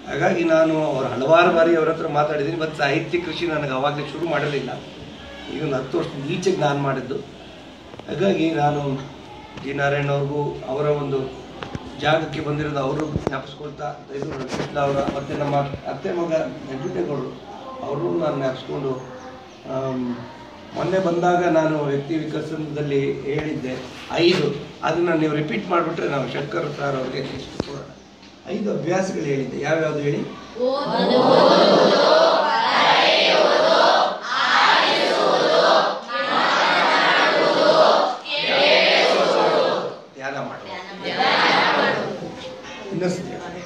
ಹಾಗಾಗಿ ನಾನು ಅವ್ರ ಹಲವಾರು ಬಾರಿ ಅವ್ರ ಹತ್ರ ಮಾತಾಡಿದ್ದೀನಿ ಮತ್ತು ಸಾಹಿತ್ಯ ಕೃಷಿ ನನಗೆ ಅವಾಗಲೇ ಶುರು ಮಾಡಿರಲಿಲ್ಲ ಈಗ ಒಂದು ಹತ್ತು ವರ್ಷದ ಈಚೆಗೆ ನಾನು ಮಾಡಿದ್ದು ಹಾಗಾಗಿ ನಾನು ಜಿ ನಾರಾಯಣ್ ಅವ್ರಿಗೂ ಅವರ ಒಂದು ಜಾಗಕ್ಕೆ ಬಂದಿರೋದು ಅವರು ಜ್ಞಾಪಿಸ್ಕೊಳ್ತಾ ಇದು ಕೃಷ್ಣ ಅವರ ಮತ್ತು ನಮ್ಮ ಅತ್ತೆ ಮಗ ವೆಂಕಟೇಗೌಡರು ಅವರು ನಾನು ಜ್ಞಾಪಿಸ್ಕೊಂಡು ಆಮ್, ಮೊನ್ನೆ ಬಂದಾಗ ನಾನು ವ್ಯಕ್ತಿ ವಿಕಸನದಲ್ಲಿ ಹೇಳಿದ್ದೆ ಐದು ಅದನ್ನು ನೀವು ರಿಪೀಟ್ ಮಾಡಿಬಿಟ್ರೆ ನಾವು ಶಂಕರ್ ಸರ್ ಅವ್ರಿಗೆ ನೆಕ್ಸ್ಟ್ ಕೊಡೋಣ ಐದು ಅಭ್ಯಾಸಗಳು ಹೇಳಿದ್ದೆ ಯಾವ್ಯಾವುದು ಹೇಳಿ ಧ್ಯಾನ ಮಾಡೋದು ಇನ್ನೊಂದು ಸತಿ ಹೇಳಿ.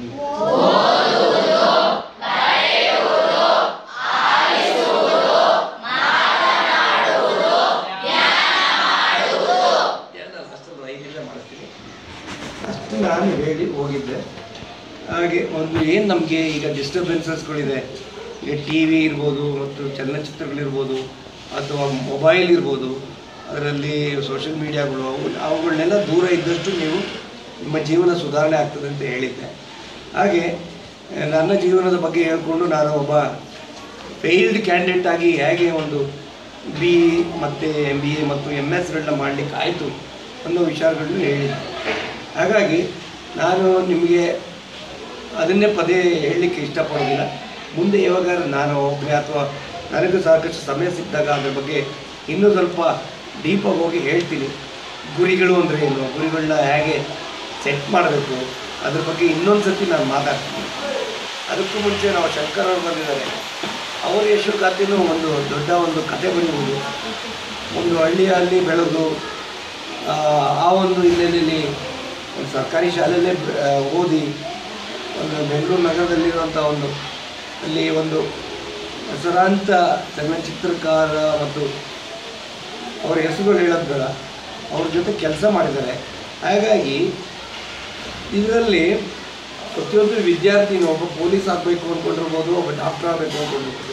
ಧ್ಯಾನ ಅಷ್ಟೊಂದು ಐದಿಲ್ಲ ಮಾಡ್ತೀನಿ ಅಷ್ಟು ನಾನು ಹೇಳಿ ಹೋಗಿದ್ದೆ ಹಾಗೆ ಒಂದು ಏನು ನಮಗೆ ಈಗ ಡಿಸ್ಟರ್ಬೆನ್ಸಸ್ಗಳಿದೆ ಈಗ ಟಿ ವಿ ಇರ್ಬೋದು ಮತ್ತು ಚಲನಚಿತ್ರಗಳಿರ್ಬೋದು ಅಥವಾ ಮೊಬೈಲ್ ಇರ್ಬೋದು ಅದರಲ್ಲಿ ಸೋಷಿಯಲ್ ಮೀಡಿಯಾಗಳು ಅವು ಅವುಗಳನ್ನೆಲ್ಲ ದೂರ ಇದ್ದಷ್ಟು ನೀವು ನಿಮ್ಮ ಜೀವನ ಸುಧಾರಣೆ ಆಗ್ತದೆ ಅಂತ ಹೇಳಿದ್ದೆ ಹಾಗೆ ಆ, ನನ್ನ ಜೀವನದ ಬಗ್ಗೆ ಹೇಳ್ಕೊಂಡು ನಾನು ಒಬ್ಬ ಫೇಲ್ಡ್ ಕ್ಯಾಂಡಿಡೇಟ್ ಆಗಿ ಹೇಗೆ ಒಂದು ಬಿ ಮತ್ತು ಎಮ್ ಬಿ ಎ ಮತ್ತು ಎಮ್ ಎಸ್ಗಳನ್ನ ಮಾಡಲಿಕ್ಕೆ ಆಯಿತು ಅನ್ನೋ ವಿಚಾರಗಳನ್ನು ಹೇಳಿದ್ದೆ ಹಾಗಾಗಿ ನಾನು ನಿಮಗೆ ಅದನ್ನೇ ಪದೇ ಹೇಳಲಿಕ್ಕೆ ಇಷ್ಟಪಡೋದಿಲ್ಲ ಮುಂದೆ ಯಾವಾಗ ನಾನು ಒಬ್ಬನೇ ಅಥವಾ ನನಗೂ ಸಾಕಷ್ಟು ಸಮಯ ಸಿಕ್ಕಿದಾಗ ಅದ್ರ ಬಗ್ಗೆ ಇನ್ನೂ ಸ್ವಲ್ಪ ಡೀಪಾಗಿ ಹೋಗಿ ಹೇಳ್ತೀನಿ ಗುರಿಗಳು ಅಂದರೆ ಏನು ಗುರಿಗಳನ್ನ ಹೇಗೆ ಸೆಟ್ ಮಾಡಬೇಕು ಅದ್ರ ಬಗ್ಗೆ ಇನ್ನೊಂದು ಸತಿ ನಾನು ಮಾತಾಡ್ತೀನಿ ಅದಕ್ಕೂ ಮುಂಚೆ ನಾವು ಶಂಕರ್ ಅವರು ಬಂದಿದ್ದಾರೆ ಅವರ ಯಶೋಗಾಥೆನೂ ಒಂದು ದೊಡ್ಡ ಒಂದು ಕತೆ ಬರೀಬೋದು ಒಂದು ಹಳ್ಳಿಯಲ್ಲಿ ಬೆಳೆದು ಆ, ಆ ಒಂದು ಹಿನ್ನೆಲೆಯಲ್ಲಿ ಒಂದು ಸರ್ಕಾರಿ ಶಾಲೆಯಲ್ಲೇ ಬ- ಆ, ಓದಿ ಒಂದು ಬೆಂಗಳೂರು ನಗರದಲ್ಲಿರುವಂಥ ಒಂದು ಅಲ್ಲಿ ಒಂದು ಹೆಸರಾಂತ ಚಲನಚಿತ್ರಕಾರ ಮತ್ತು ಅವರ ಹೆಸರುಗಳು ಹೇಳೋದು ಬೇಡ ಅವ್ರ ಜೊತೆ ಕೆಲಸ ಮಾಡಿದ್ದಾರೆ ಹಾಗಾಗಿ ಇದರಲ್ಲಿ ಪ್ರತಿಯೊಂದು ವಿದ್ಯಾರ್ಥಿನೂ ಒಬ್ಬ ಪೊಲೀಸ್ ಆಗಬೇಕು ಅಂದ್ಕೊಂಡಿರ್ಬೋದು ಒಬ್ಬ ಡಾಕ್ಟರ್ ಆಗಬೇಕು ಅಂದ್ಕೊಂಡಿರ್ಬೋದು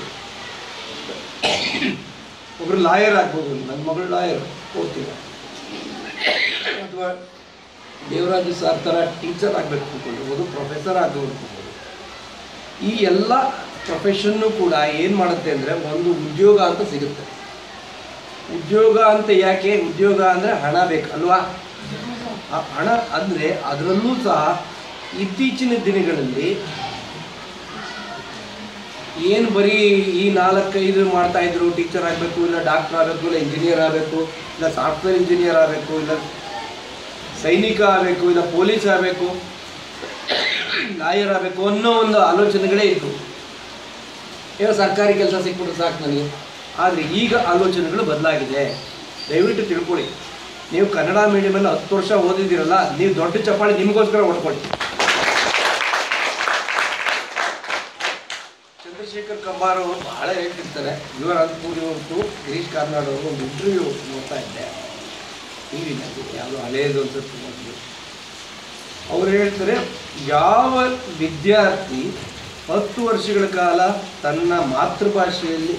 ಒಬ್ಬರು ಲಾಯರ್ ಆಗ್ಬೋದು ನನ್ನ ಮಗಳು ಲಾಯರ್ ಓದ್ತಿಲ್ಲ ಅಥವಾ ದೇವರಾಜು ಸರ್ ಥರ ಟೀಚರ್ ಆಗಬೇಕು ಅಂದ್ಕೊಂಡಿರ್ಬೋದು ಪ್ರೊಫೆಸರ್ ಆಗಬೇಕು ಅಂದ್ಕೊಂಡಿರ್ಬೋದು ಈ ಎಲ್ಲ ಪ್ರೊಫೆಷನ್ನು ಕೂಡ ಏನು ಮಾಡುತ್ತೆ ಅಂದರೆ ಒಂದು ಉದ್ಯೋಗ ಅಂತ ಸಿಗುತ್ತೆ ಉದ್ಯೋಗ ಅಂತ ಯಾಕೆ ಉದ್ಯೋಗ ಅಂದರೆ ಹಣ ಬೇಕು ಅಲ್ವಾ ಆ ಹಣ ಅಂದರೆ ಅದರಲ್ಲೂ ಸಹ ಇತ್ತೀಚಿನ ದಿನಗಳಲ್ಲಿ ಏನು ಬರೀ ಈ ನಾಲ್ಕೈದು ಮಾಡ್ತಾ ಇದ್ರು ಟೀಚರ್ ಆಗಬೇಕು ಇಲ್ಲ ಡಾಕ್ಟರ್ ಆಗಬೇಕು ಇಲ್ಲ ಇಂಜಿನಿಯರ್ ಆಗಬೇಕು ಇಲ್ಲ ಸಾಫ್ಟ್ವೇರ್ ಇಂಜಿನಿಯರ್ ಆಗಬೇಕು ಇಲ್ಲ ಸೈನಿಕ ಆಗಬೇಕು ಇಲ್ಲ ಪೊಲೀಸ್ ಆಗಬೇಕು ಲಾಯರ್ ಆಗಬೇಕು ಅನ್ನೋ ಒಂದು ಆಲೋಚನೆಗಳೇ ಇತ್ತು ಏನೋ ಸರ್ಕಾರಿ ಕೆಲಸ ಸಿಕ್ಬಿಟ್ರೆ ಸಾಕು ನನಗೆ ಆದರೆ ಈಗ ಆಲೋಚನೆಗಳು ಬದಲಾಗಿದೆ ದಯವಿಟ್ಟು ತಿಳ್ಕೊಳ್ಳಿ ನೀವು ಕನ್ನಡ ಮೀಡಿಯಮಲ್ಲಿ ಹತ್ತು ವರ್ಷ ಓದಿದ್ದೀರಲ್ಲ ನೀವು ದೊಡ್ಡ ಚಪ್ಪಾಳಿ ನಿಮಗೋಸ್ಕರ ಹೊಡ್ಕೊಳ್ಳಿ ಚಂದ್ರಶೇಖರ್ ಕಂಬಾರ್ ಅವರು ಬಹಳ ಹೇಳ್ತಿರ್ತಾರೆ ಇವರ ಅಂತಪೂರಿ ಹೊರತು ಗಿರೀಶ್ ಕಾರ್ನಾಡ್ ಅವರು ಒಂದು ಇಂಟರ್ವ್ಯೂ ನೋಡ್ತಾ ಇದ್ದೆ ಟಿ ವಿನಲ್ಲಿ ಯಾವುದೋ ಹಳೆಯದು ಅನ್ಸುತ್ತೆ ಮೊದಲು ಅವ್ರು ಹೇಳ್ತಾರೆ ಯಾವ ವಿದ್ಯಾರ್ಥಿ ಹತ್ತು ವರ್ಷಗಳ ಕಾಲ ತನ್ನ ಮಾತೃಭಾಷೆಯಲ್ಲಿ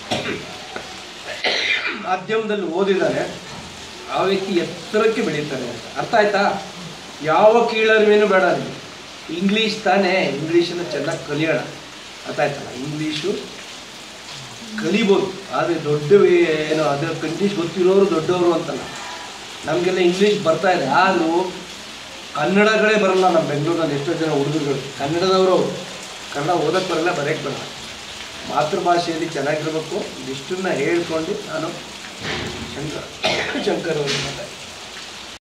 ಮಾಧ್ಯಮದಲ್ಲಿ ಓದಿದ್ದಾರೆ ಆ ವ್ಯಕ್ತಿ ಎತ್ತರಕ್ಕೆ ಬೆಳೀತಾನೆ ಅಂತ ಅರ್ಥ ಆಯ್ತಾ ಯಾವ ಕೀಳರಿಮೇನು ಬೇಡ ನಿಮಗೆ ಇಂಗ್ಲೀಷ್ ತಾನೇ ಇಂಗ್ಲೀಷನ್ನು ಚೆನ್ನಾಗಿ ಕಲಿಯೋಣ ಅರ್ಥ ಆಯ್ತಲ್ಲ ಇಂಗ್ಲೀಷು ಕಲಿಬೋದು ಆದರೆ ದೊಡ್ಡ ಏನು ಅದರ ಇಂಗ್ಲೀಷ್ ಗೊತ್ತಿರೋರು ದೊಡ್ಡವರು ಅಂತಲ್ಲ ನಮಗೆಲ್ಲ ಇಂಗ್ಲೀಷ್ ಬರ್ತಾ ಇದೆ ಆದರೂ ಕನ್ನಡಗಳೇ ಬರಲ್ಲ ನಮ್ಮ ಬೆಂಗಳೂರಿನಲ್ಲಿ ಎಷ್ಟೋ ಜನ ಹುಡುಗರುಗಳು ಕನ್ನಡದವರು ಅವ್ರು. ಕನ್ನಡ ಓದಕ್ಕೆ ಬರಲ್ಲ ಬರೆಯಕ್ಕೆ ಬರಲ್ಲ ಮಾತೃಭಾಷೆಯಲ್ಲಿ ಚೆನ್ನಾಗಿರ್ಬೇಕು ಇದಿಷ್ಟನ್ನ ಹೇಳ್ಕೊಂಡು ನಾನು ಶಂಕರ್ ಶಂಕರ್ ಅವರು ಮಾತಾಡಿ